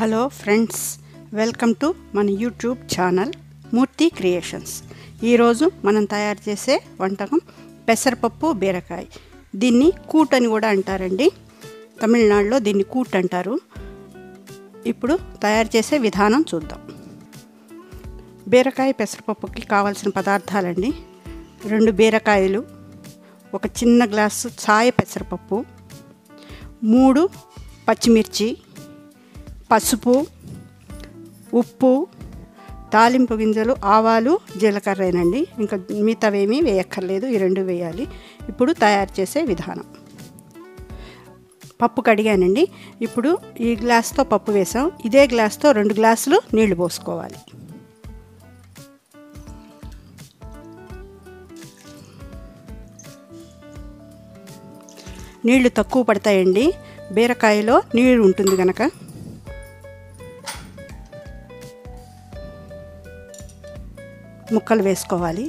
hello friends welcome to మన YouTube channel Murthy creations ఈరోజు మనం తయారు చేసే వంటకం పెసరపప్పు బీరకాయ దీన్ని కూట్ అని కూడా అంటారండి తమిళనాడులో దీన్ని కూట్ అంటారు ఇప్పుడు తయారు చేసే విధానం చూద్దాం బీరకాయ పెసరపప్పుకి కావాల్సిన పదార్థాలండి రెండు బీరకాయలు ఒక చిన్న గ్లాసు చాయ పెసరపప్పు మూడు పచ్చిమిర్చి పసుపు ఉప్పు తాలింపు గింజలు ఆవాలు జీలకర్రేనండి ఇంకా మిగతావేమీ వేయక్కర్లేదు ఈ రెండు వేయాలి ఇప్పుడు తయారు చేసే విధానం పప్పు కడిగానండి ఇప్పుడు ఈ గ్లాస్తో పప్పు వేసాం ఇదే గ్లాస్తో రెండు గ్లాసులు నీళ్లు పోసుకోవాలి నీళ్లు తక్కువ పడతాయండి బీరకాయలో నీరు ఉంటుంది కనుక ముక్కలు వేసుకోవాలి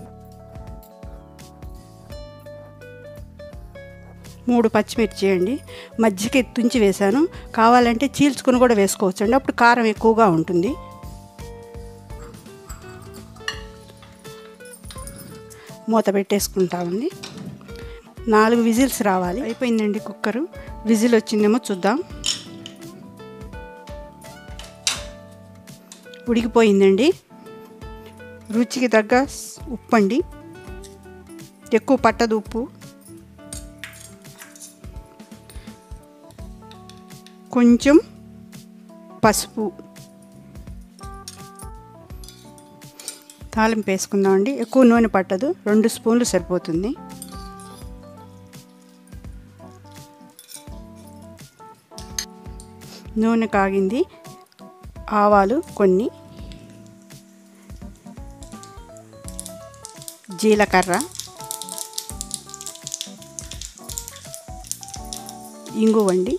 మూడు పచ్చిమిర్చి అండి మజ్జిగ తుంచి వేశాను కావాలంటే చీల్చుకుని కూడా వేసుకోవచ్చు అండి అప్పుడు కారం ఎక్కువగా ఉంటుంది మూత పెట్టేసుకుంటామండి నాలుగు విజిల్స్ రావాలి అయిపోయిందండి కుక్కరు విజిల్ వచ్చిందేమో చూద్దాం ఉడికిపోయిందండి రుచికి తగ్గ ఉప్పు అండి ఎక్కువ పట్టదు ఉప్పు కొంచెం పసుపు తాలింపు వేసుకుందామండి ఎక్కువ నూనె పట్టదు రెండు స్పూన్లు సరిపోతుంది నూనె కాగింది ఆవాలు కొన్ని జీలకర్ర ఇంగువండి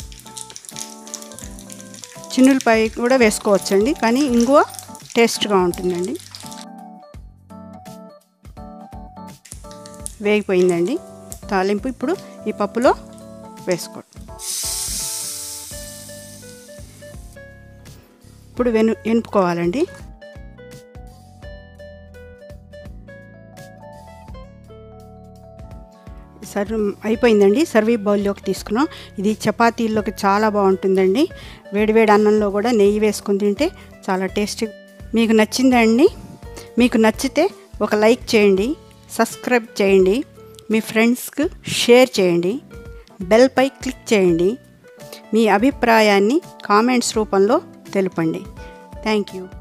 చిన్నులపై కూడా వేసుకోవచ్చండి కానీ ఇంగువ టేస్ట్గా ఉంటుందండి వేగిపోయిందండి తాలింపు ఇప్పుడు ఈ పప్పులో వేసుకోండి ఇప్పుడు వెను ఎనుపుకోవాలండి సర్వ్ అయిపోయిందండి సర్వీ బౌల్లోకి తీసుకున్నాం ఇది చపాతీల్లోకి చాలా బాగుంటుందండి వేడివేడి అన్నంలో కూడా నెయ్యి వేసుకుని తింటే చాలా టేస్టీ మీకు నచ్చిందండి మీకు నచ్చితే ఒక లైక్ చేయండి సబ్స్క్రైబ్ చేయండి మీ ఫ్రెండ్స్కి షేర్ చేయండి బెల్పై క్లిక్ చేయండి మీ అభిప్రాయాన్ని కామెంట్స్ రూపంలో తెలుపండి థ్యాంక్ యూ